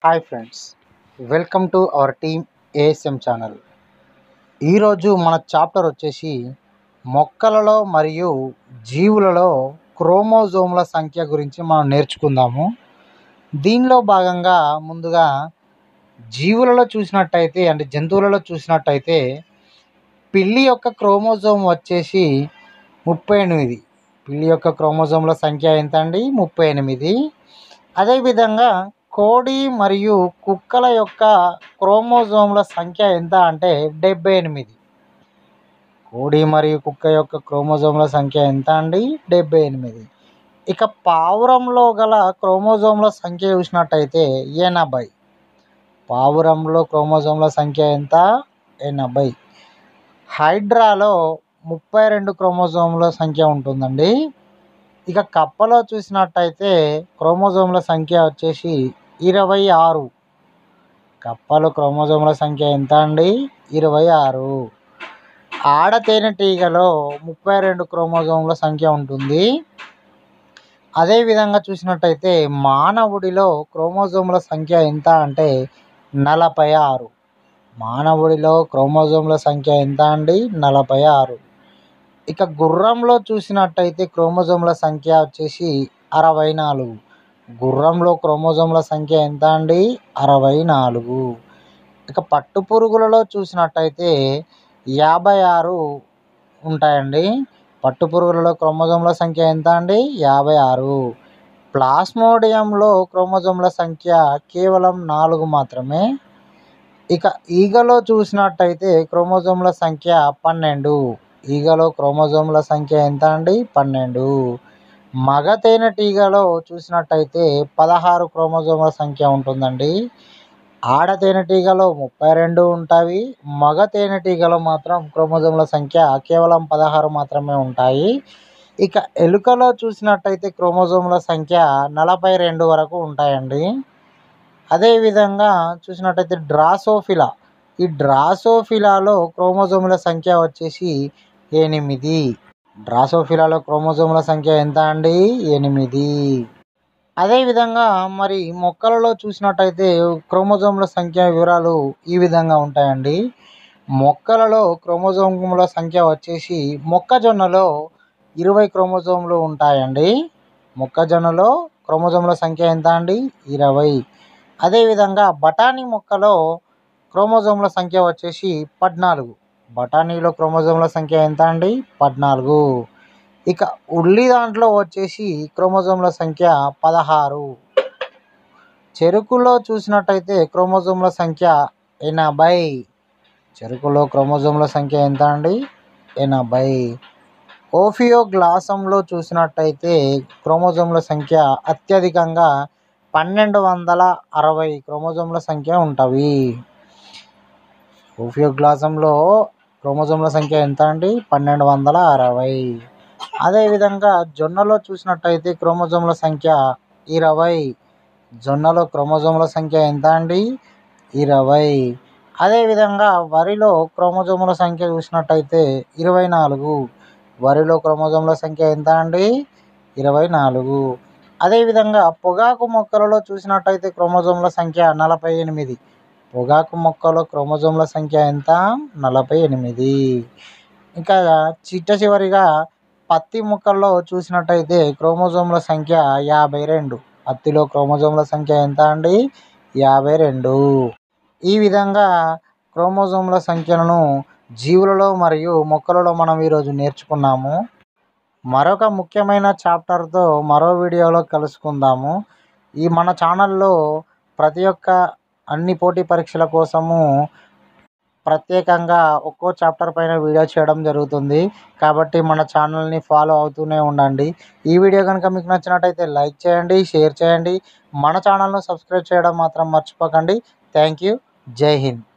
hi friends welcome to our team ASM channel ఈరోజు మన chapter వచ్చేసి మొక్కలలో మరియు జీవులలో క్రోమోజోమ్ల సంఖ్య గురించి మనం నేర్చుకుందాము దీనిలో భాగంగా ముందుగా జీవులలో చూసినట్టయితే అంటే జంతువులలో చూసినట్టయితే పిల్లి యొక్క క్రోమోజోమ్ వచ్చేసి ముప్పై ఎనిమిది పిల్లి యొక్క క్రోమోజోమ్ల సంఖ్య ఎంత అండి ముప్పై ఎనిమిది అదేవిధంగా కోడి మరియు కుక్కల యొక్క క్రోమోజోమ్ల సంఖ్య ఎంత అంటే డెబ్బై ఎనిమిది కోడి మరియు కుక్క యొక్క క్రోమోజోమ్ల సంఖ్య ఎంత అండి డెబ్బై ఎనిమిది ఇక పావురంలో గల క్రోమోజోమ్ల సంఖ్య చూసినట్టయితే ఎనభై పావురంలో క్రోమోజోమ్ల సంఖ్య ఎంత ఎనభై హైడ్రాలో ముప్పై రెండు క్రోమోజోమ్ల సంఖ్య ఉంటుందండి ఇక కప్పలో చూసినట్టయితే క్రోమోజోమ్ల సంఖ్య వచ్చేసి ఇరవై ఆరు కప్పలు క్రోమోజోమ్ల సంఖ్య ఎంత అండి ఇరవై ఆరు ఆడ తేనెటీగలో ముప్పై రెండు క్రోమోజోమ్ల సంఖ్య ఉంటుంది అదేవిధంగా చూసినట్టయితే మానవుడిలో క్రోమోజోమ్ల సంఖ్య ఎంత అంటే నలభై ఆరు మానవుడిలో క్రోమోజోమ్ల సంఖ్య ఎంత అండి నలభై ఆరు ఇక గుర్రంలో చూసినట్టయితే క్రోమోజోమ్ల సంఖ్య వచ్చేసి అరవై నాలుగు గుర్రంలో క్రోమోజోమ్ల సంఖ్య ఎంత అండి అరవై నాలుగు ఇక పట్టు పురుగులలో చూసినట్టయితే యాభై ఆరు ఉంటాయండి పట్టు పురుగులలో క్రోమోజోమ్ల సంఖ్య ఎంత అండి యాభై ఆరు ప్లాస్మోడియంలో క్రోమోజోమ్ల సంఖ్య కేవలం నాలుగు మాత్రమే ఇక ఈగలో చూసినట్టయితే క్రోమోజోమ్ల సంఖ్య పన్నెండు ఈగలో క్రోమోజోమ్ల సంఖ్య ఎంత అండి పన్నెండు మగ తేనెటీగలో చూసినట్టయితే పదహారు క్రోమోజోమ్ల సంఖ్య ఉంటుందండి ఆడ తేనెటీగలో ముప్పై రెండు ఉంటాయి మగ తేనెటీగలో మాత్రం క్రోమోజోమ్ల సంఖ్య కేవలం పదహారు మాత్రమే ఉంటాయి ఇక ఎలుకలో చూసినట్టయితే క్రోమోజోమ్ల సంఖ్య నలభై రెండు వరకు ఉంటాయండి అదేవిధంగా చూసినట్టయితే డ్రాసోఫిలా ఈ డ్రాసోఫిలాలో క్రోమోజోముల సంఖ్య వచ్చేసి ఎనిమిది డ్రాసోఫిలాలో క్రోమోజోముల సంఖ్య ఎంత అండి ఎనిమిది అదేవిధంగా మరి మొక్కలలో చూసినట్టయితే క్రోమోజోముల సంఖ్య వివరాలు ఈ విధంగా ఉంటాయండి మొక్కలలో క్రోమోజోముల సంఖ్య వచ్చేసి మొక్కజొన్నలో ఇరవై క్రోమోజోములు ఉంటాయండి మొక్కజొన్నలో క్రోమోజోముల సంఖ్య ఎంత అండి ఇరవై అదేవిధంగా బఠానీ మొక్కలో క్రోమోజోమ్ల సంఖ్య వచ్చేసి పద్నాలుగు బఠానీలో క్రోమోజోమ్ల సంఖ్య ఎంత అండి పద్నాలుగు ఇక ఉల్లి దాంట్లో వచ్చేసి క్రోమోజోమ్ల సంఖ్య పదహారు చెరుకులో చూసినట్టయితే క్రోమోజోమ్ల సంఖ్య ఎనభై చెరుకులో క్రోమోజోమ్ల సంఖ్య ఎంత అండి ఎనభై ఓఫియోగ్లాసంలో చూసినట్టయితే క్రోమోజోమ్ల సంఖ్య అత్యధికంగా పన్నెండు వందల అరవై క్రోమోజోమ్ల సంఖ్య ఉంటవి ఓఫియోగ్లాసంలో క్రోమోజోమ్ల సంఖ్య ఎంత అండి పన్నెండు వందల అరవై అదేవిధంగా జొన్నలో చూసినట్టయితే క్రోమోజోమ్ల సంఖ్య ఇరవై జొన్నలో క్రోమోజోమ్ల సంఖ్య ఎంత అండి ఇరవై అదేవిధంగా వరిలో క్రోమోజోముల సంఖ్య చూసినట్టయితే ఇరవై నాలుగు వరిలో క్రోమోజోమ్ల సంఖ్య ఎంత అండి ఇరవై నాలుగు అదేవిధంగా పొగాకు మొక్కలలో చూసినట్టయితే క్రోమోజోమ్ల సంఖ్య నలభై ఎనిమిది పొగాకు మొక్కలో క్రోమోజోమ్ల సంఖ్య ఎంత నలభై ఎనిమిది ఇంకా చిట్ట చివరిగా పత్తి మొక్కల్లో చూసినట్టయితే క్రోమోజోమ్ల సంఖ్య యాభై రెండు పత్తిలో క్రోమోజోమ్ల సంఖ్య ఎంత అండి యాభై రెండు ఈ విధంగా క్రోమోజోమ్ల సంఖ్యలను జీవులలో మరియు మొక్కలలో మనం ఈరోజు నేర్చుకున్నాము మరొక ముఖ్యమైన చాప్టర్తో మరో వీడియోలో కలుసుకుందాము ఈ మన ఛానల్లో ప్రతి ఒక్క అన్ని పోటీ పరీక్షల కోసము ప్రత్యేకంగా ఒక్కో చాప్టర్ పైన వీడియో చేయడం జరుగుతుంది కాబట్టి మన ఛానల్ని ఫాలో అవుతూనే ఉండండి ఈ వీడియో కనుక మీకు నచ్చినట్టయితే లైక్ చేయండి షేర్ చేయండి మన ఛానల్ను సబ్స్క్రైబ్ చేయడం మాత్రం మర్చిపోకండి థ్యాంక్ యూ జై హింద్